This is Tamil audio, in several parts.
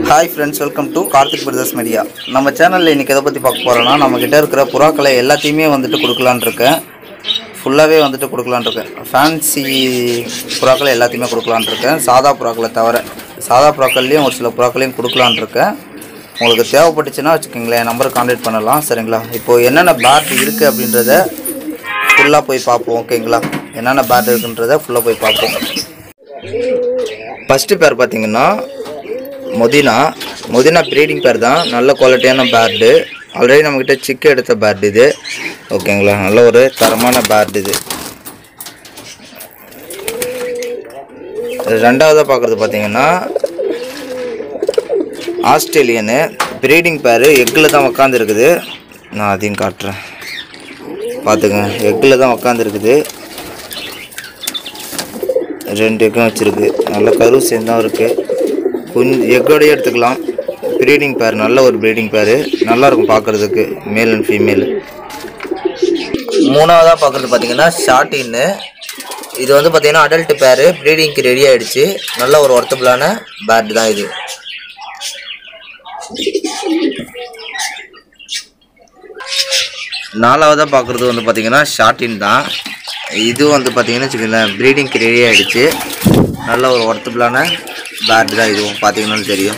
hi friends welcome to Karthik brothers media நம்ம சேனலில் இன்றைக்கி எதை பற்றி பார்க்க போகிறோன்னா நம்மக்கிட்ட இருக்கிற புறாக்களை எல்லாத்தையுமே வந்துட்டு கொடுக்கலான்னு இருக்கேன் ஃபுல்லாகவே வந்துட்டு கொடுக்கலான்னு இருக்கேன் ஃபேன்சி புறாக்களை எல்லாத்தையுமே கொடுக்கலான்னு இருக்கேன் சாதா புறாக்களை தவிர சாதா புறாக்கள்லேயும் ஒரு சில புறாக்களையும் கொடுக்கலான்னு இருக்கேன் உங்களுக்கு தேவைப்பட்டுச்சுன்னா வச்சுக்கோங்களேன் நம்பரை காண்டாக்ட் பண்ணலாம் சரிங்களா இப்போது என்னென்ன பேட் இருக்குது அப்படின்றத ஃபுல்லாக போய் பார்ப்போம் ஓகேங்களா என்னென்ன பேட் இருக்குன்றத ஃபுல்லாக போய் பார்ப்போம் ஃபஸ்ட்டு பேர் பார்த்தீங்கன்னா மொதினா மொதினா ப்ரீடிங் பேர் தான் நல்ல குவாலிட்டியான பேர்டு ஆல்ரெடி நம்மக்கிட்ட சிக்கு எடுத்த பேர்டு இது ஓகேங்களா நல்ல ஒரு தரமான பேர்டு இது ரெண்டாவதாக பார்க்குறது பார்த்தீங்கன்னா ஆஸ்திரேலியனு ப்ரீடிங் பேர் எக்கில் தான் உக்காந்துருக்குது நான் அதையும் காட்டுறேன் பார்த்துக்கங்க எக்கில் தான் உக்காந்துருக்குது ரெண்டு எக்கும் வச்சுருக்கு நல்ல கரு சேர்ந்தான் இருக்குது கொஞ்சம் எக்கோடயே எடுத்துக்கலாம் ப்ரீடிங் பேர் நல்ல ஒரு ப்ரீடிங் பேர் நல்லாயிருக்கும் பார்க்குறதுக்கு மேல் அண்ட் ஃபீமேல் மூணாவதாக பார்க்குறது பார்த்தீங்கன்னா ஷார்டின்னு இது வந்து பார்த்தீங்கன்னா அடல்ட் பேர் ப்ரீடிங்க்கு ரெடி ஆகிடுச்சு நல்ல ஒரு ஒர்த்தபுளான பேட் தான் இது நாலாவதாக பார்க்குறது வந்து பார்த்தீங்கன்னா ஷார்டின் தான் இது வந்து பார்த்தீங்கன்னா வச்சுக்கோங்களேன் ப்ரீடிங்க்கு ரெடி ஆகிடுச்சு நல்ல ஒரு ஒர்த்தபுளான பேட் தான் இதுவும் பார்த்தீங்கன்னாலும் தெரியும்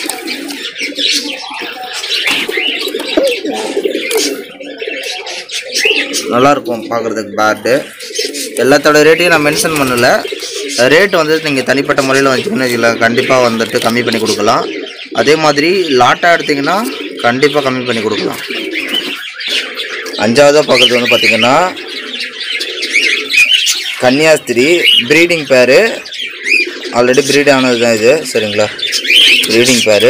நல்லாயிருக்கும் பார்க்குறதுக்கு பேட்டு எல்லாத்தோட ரேட்டையும் நான் மென்ஷன் பண்ணல ரேட் வந்து நீங்கள் தனிப்பட்ட முறையில் வச்சிங்கன்னா இதில் கண்டிப்பாக வந்துட்டு கம்மி பண்ணி கொடுக்கலாம் அதே மாதிரி லாட்டாக எடுத்திங்கன்னா கண்டிப்பாக கம்மி பண்ணி கொடுக்கலாம் அஞ்சாவதாக பார்க்குறது வந்து பார்த்திங்கன்னா கன்னியாஸ்திரி ப்ரீடிங் பேரு ஆல்ரெடி ப்ரீட் ஆனது தான் இது சரிங்களா ப்ரீடிங் பேரு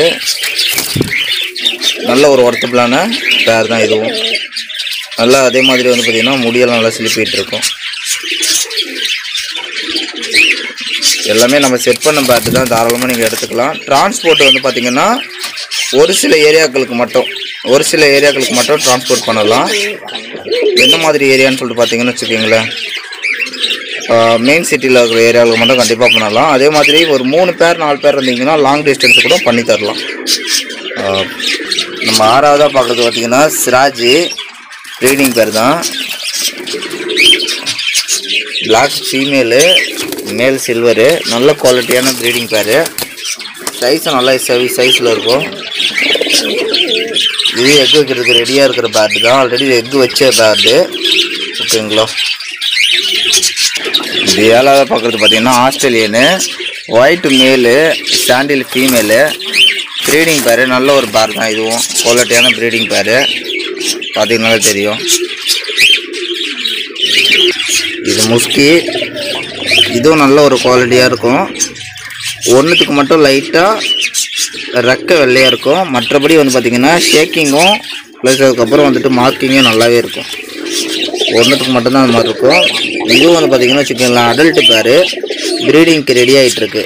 நல்ல ஒரு ஒர்த்தபுளான பேர் தான் இதுவும் நல்லா அதே மாதிரி வந்து பார்த்திங்கன்னா முடியெல்லாம் நல்லா சிலிப்பிட்டு இருக்கும் எல்லாமே நம்ம செட் பண்ண பேட்டு தான் தாராளமாக நீங்கள் எடுத்துக்கலாம் டிரான்ஸ்போர்ட் வந்து பார்த்திங்கன்னா ஒரு சில ஏரியாக்களுக்கு மட்டும் ஒரு சில ஏரியாக்களுக்கு மட்டும் டிரான்ஸ்போர்ட் பண்ணலாம் எந்த மாதிரி ஏரியான்னு சொல்லிட்டு பார்த்தீங்கன்னு வச்சுக்கோங்களேன் மெயின் சிட்டியில் இருக்கிற ஏரியாவுக்கு மட்டும் கண்டிப்பாக பண்ணலாம் அதே மாதிரி ஒரு மூணு பேர் நாலு பேர் இருந்தீங்கன்னா லாங் டிஸ்டன்ஸ் கூட பண்ணி தரலாம் ஆஹ் நம்ம ஆறாவதாக பார்க்குறது பார்த்தீங்கன்னா சிராஜ் ப்ரீடிங் பேர் தான் பிளாக் ஃபீமேலு மேல் சில்வரு நல்ல குவாலிட்டியான ப்ரீடிங் பேர் சைஸும் நல்லா சவி சைஸில் இருக்கும் இது எக் வைக்கிறதுக்கு ரெடியாக இருக்கிற பேட்டு தான் ஆல்ரெடி எக் வச்ச பேட்டு ஓகேங்களா இது ஏழாவது பார்க்குறது பார்த்தீங்கன்னா ஆஸ்திரேலியனு ஒயிட் மேலு சாண்டில் ஃபீமேலு ப்ரீடிங் பேர் நல்ல ஒரு பேர் தான் இதுவும் குவாலிட்டியான ப்ரீடிங் பேர் பார்த்தீங்கனாலே தெரியும் இது முஸ்கி இதுவும் நல்ல ஒரு குவாலிட்டியாக இருக்கும் ஒன்றுத்துக்கு மட்டும் லைட்டாக ரெக்கை வெள்ளையாக இருக்கும் மற்றபடி வந்து பார்த்திங்கன்னா ஷேக்கிங்கும் ப்ளஸ் அதுக்கப்புறம் வந்துட்டு மார்க்கிங்கும் நல்லாவே இருக்கும் ஒன்றுத்துக்கு மட்டும்தான் அந்த மாதிரி இருக்கும் இதுவும் வந்து பார்த்திங்கன்னா வச்சுக்கோங்களேன் அடல்ட்டு பேர் ப்ரீடிங்க்கு ரெடி ஆகிட்டுருக்கு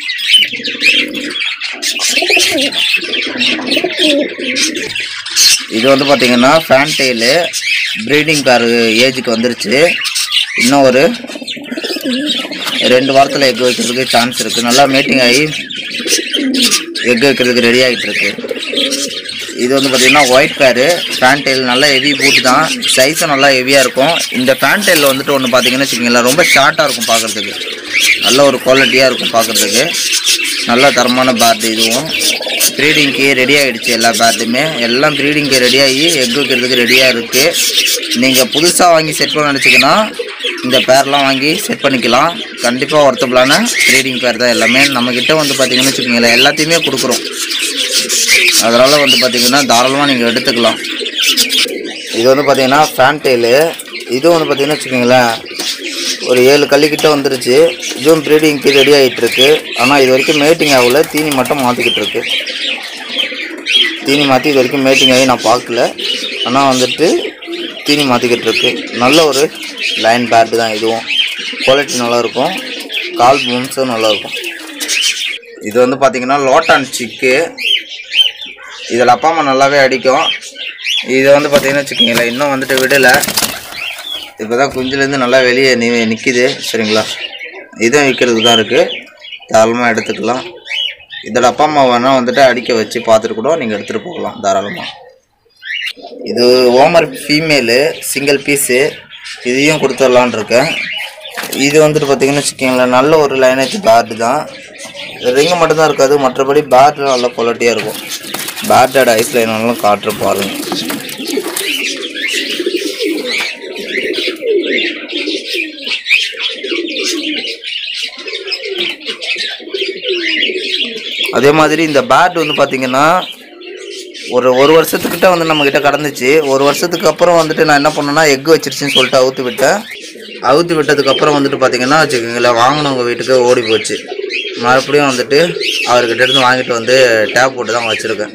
இது வந்து பார்த்திங்கன்னா ஃபேன் டெயிலு ப்ரீடிங் பேர் ஏஜுக்கு வந்துருச்சு இன்னும் ஒரு ரெண்டு வாரத்தில் எக் வைக்கிறதுக்கு சான்ஸ் இருக்குது நல்லா மேட்டிங் ஆகி எக் வைக்கிறதுக்கு ரெடி ஆகிட்டு இருக்கு இது வந்து பார்த்தீங்கன்னா ஒயிட் பேரு ஃபேன் டெயில் நல்லா ஹெவி பூட் தான் சைஸும் நல்லா ஹெவியாக இருக்கும் இந்த ஃபேன் டெயில் வந்துட்டு ஒன்று பார்த்தீங்கன்னு வச்சுக்கோங்களேன் ரொம்ப ஷார்ட்டாக இருக்கும் பார்க்குறதுக்கு நல்ல ஒரு குவாலிட்டியாக இருக்கும் பார்க்குறதுக்கு நல்ல தரமான பேர்டு இதுவும் ப்ரீடிங்க்கு ரெடி ஆகிடுச்சு எல்லா பேர்டுமே எல்லாம் ப்ரீடிங்க்கு ரெடி ஆகி எக் வைக்கிறதுக்கு ரெடியாக இருக்குது நீங்கள் புதுசாக வாங்கி செட் பண்ண நினச்சிங்கன்னா இந்த பேர்லாம் வாங்கி செட் பண்ணிக்கலாம் கண்டிப்பாக ஒர்த்தபுளான ப்ரீடிங் பேர் தான் எல்லாமே நம்மக்கிட்ட வந்து பார்த்தீங்கன்னு வச்சுக்கோங்களேன் எல்லாத்தையுமே கொடுக்குறோம் அதனால் வந்து பார்த்தீங்கன்னா தாராளமாக நீங்கள் எடுத்துக்கலாம் இது வந்து பார்த்தீங்கன்னா ஃபேன் டெயிலு இதுவும் வந்து பார்த்தீங்கன்னா வச்சுக்கோங்களேன் ஒரு ஏழு கல்லிக்கிட்ட வந்துருச்சு இதுவும் ப்ரீடிங்க்கு ரெடி ஆகிட்டு இருக்கு ஆனால் இது வரைக்கும் மேட்டிங் ஆகல தீனி மட்டும் மாற்றிக்கிட்டு இருக்கு தீனி மாற்றி இது வரைக்கும் மேட்டிங் ஆகி நான் பார்க்கல ஆனால் வந்துட்டு தீனி மாற்றிக்கிட்டு இருக்கு நல்ல ஒரு லைன் பேட் தான் இதுவும் குவாலிட்டி நல்லாயிருக்கும் கால் பூன்ஸும் நல்லாயிருக்கும் இது வந்து பார்த்தீங்கன்னா லோட்டான் சிக்கு இதில் அப்பா அம்மா நல்லாவே அடிக்கும் இது வந்து பார்த்தீங்கன்னா வச்சுக்கோங்களேன் இன்னும் வந்துட்டு விடலை இப்போ தான் குஞ்சுலேருந்து நல்லா வெளியே நி நிற்கிது சரிங்களா இதுவும் விற்கிறதுக்கு தான் இருக்குது தாராளமாக எடுத்துக்கலாம் இதோட அப்பா அம்மா வேணால் வந்துட்டு அடிக்க வச்சு பார்த்துட்டு கூட நீங்கள் எடுத்துகிட்டு போகலாம் தாராளமாக இது ஓமர் ஃபீமேலு சிங்கிள் பீஸு இதையும் கொடுத்துடலான் இருக்கேன் இது வந்துட்டு பார்த்தீங்கன்னு வச்சுக்கோங்களேன் நல்ல ஒரு லைனேஜ் பேட்டு தான் ரிங்கு மட்டும்தான் இருக்காது மற்றபடி பேட்டு நல்ல குவாலிட்டியாக இருக்கும் பேட்டோட ஐஸ் லைனாலும் காட்டுற பாருங்க அதே மாதிரி இந்த பேட் வந்து பார்த்தீங்கன்னா ஒரு ஒரு வருஷத்துக்கிட்ட வந்து நம்மக்கிட்ட கடந்துச்சு ஒரு வருஷத்துக்கு அப்புறம் வந்துட்டு நான் என்ன பண்ணேன்னா எக் வச்சிருச்சுன்னு சொல்லிட்டு அவுத்து விட்டேன் அவுத்து விட்டதுக்கப்புறம் வந்துட்டு பார்த்தீங்கன்னா வச்சுக்கோங்களேன் வாங்கினவங்க வீட்டுக்கு ஓடி போச்சு மறுபடியும் வந்துட்டு அவர்கிட்ட இருந்து வாங்கிட்டு வந்து டேப் போட்டு தான் வச்சுருக்கேன்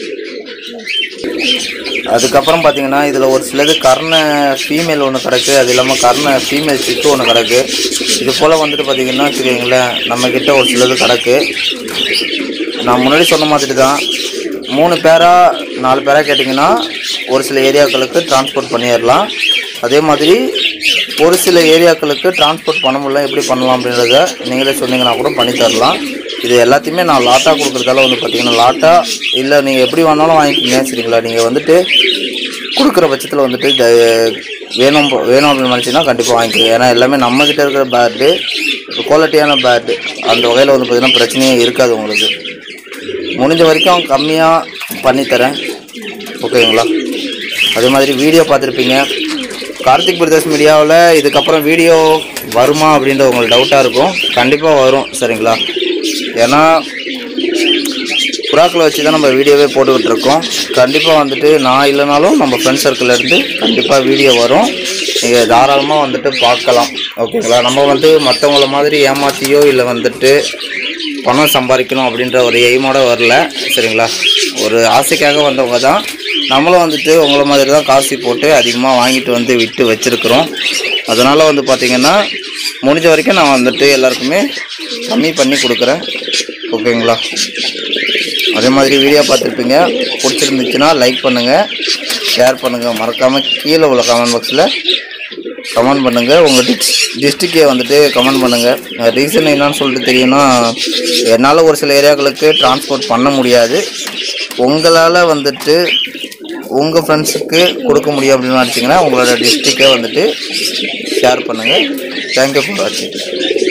அதுக்கப்புறம் பார்த்தீங்கன்னா இதில் ஒரு சிலது கர்ண ஃபீமேல் ஒன்று கிடக்கு அது இல்லாமல் கர்ண ஃபீமேல் சிக்கு ஒன்று கிடக்கு இது போல் வந்துட்டு பார்த்தீங்கன்னா வச்சுக்கோங்களேன் நம்மக்கிட்ட ஒரு சிலது கிடக்கு நான் முன்னாடி சொன்ன மாதிரி தான் மூணு பேரா நாலு பேரா கேட்டிங்கன்னா ஒரு சில ஏரியாக்களுக்கு டிரான்ஸ்போர்ட் பண்ணிடலாம் அதே மாதிரி ஒரு சில ஏரியாக்களுக்கு டிரான்ஸ்போர்ட் பண்ண முடியல எப்படி பண்ணலாம் அப்படின்றத நீங்களே சொன்னீங்கன்னா கூட பண்ணி தரலாம் இது எல்லாத்தையுமே நான் லாட்டாக கொடுக்குறதால வந்து பார்த்தீங்கன்னா லாட்டாக இல்லை நீங்கள் எப்படி வேணாலும் வாங்கிக்கிங்க சரிங்களா நீங்கள் வந்துட்டு கொடுக்குற பட்சத்தில் வந்துட்டு த- வேணும் போ- வேணும் அப்படின்னு நினச்சிங்கன்னா கண்டிப்பாக வாங்கிக்கோங்க ஏன்னா எல்லாமே நம்மக்கிட்ட இருக்கிற பேட்டு குவாலிட்டியான பேட்டு அந்த வகையில் வந்து பார்த்திங்கன்னா பிரச்சனையே இருக்காது உங்களுக்கு முடிஞ்ச வரைக்கும் கம்மியாக பண்ணித்தரேன் ஓகேங்களா அதே மாதிரி வீடியோ பார்த்துருப்பீங்க கார்த்திக் பிரதர்ஸ் மீடியாவில் இதுக்கப்புறம் வீடியோ வருமா அப்படின்ற உங்களுக்கு டவுட்டாக இருக்கும் கண்டிப்பாக வரும் சரிங்களா ஏன்னா புறாக்களை வச்சு தான் நம்ம வீடியோவே போட்டுக்கிட்டு இருக்கோம் கண்டிப்பாக வந்துட்டு நான் இல்லைனாலும் நம்ம ஃப்ரெண்ட் சர்க்கிள்ல இருந்து கண்டிப்பாக வீடியோ வரும் நீங்கள் தாராளமாக வந்துட்டு பார்க்கலாம் ஓகேங்களா நம்ம வந்து மற்றவங்கள மாதிரி ஏமாற்றியோ இல்லை வந்துட்டு பணம் சம்பாதிக்கணும் அப்படின்ற ஒரு எய்மோட வரல சரிங்களா ஒரு ஆசைக்காக வந்தவங்க தான் நம்மளும் வந்துட்டு உங்களை மாதிரி தான் காசு போட்டு அதிகமாக வாங்கிட்டு வந்து விட்டு வச்சுருக்குறோம் அதனால் வந்து பார்த்திங்கன்னா முடிஞ்ச வரைக்கும் நான் வந்துட்டு எல்லாருக்குமே கம்மி பண்ணி கொடுக்குறேன் ஓகேங்களா அதே மாதிரி வீடியோ பார்த்துருப்பீங்க பிடிச்சிருந்துச்சுன்னா லைக் பண்ணுங்கள் ஷேர் பண்ணுங்கள் மறக்காமல் கீழே உள்ள கமெண்ட் பாக்ஸில் கமெண்ட் பண்ணுங்கள் உங்கள் டிஸ் டிஸ்ட்ரிக்டை வந்துட்டு கமெண்ட் பண்ணுங்கள் ரீசன் என்னன்னு சொல்லிட்டு தெரியும்னா என்னால் ஒரு சில ஏரியாக்களுக்கு டிரான்ஸ்போர்ட் பண்ண முடியாது உங்களால் வந்துட்டு உங்கள் ஃப்ரெண்ட்ஸுக்கு கொடுக்க முடியும் அப்படின்னு நினச்சிங்கன்னா உங்களோட டிஸ்ட்ரிக்டை வந்துட்டு ஷேர் பண்ணுங்கள் தேங்க்யூ ஃபார் வாட்சிங்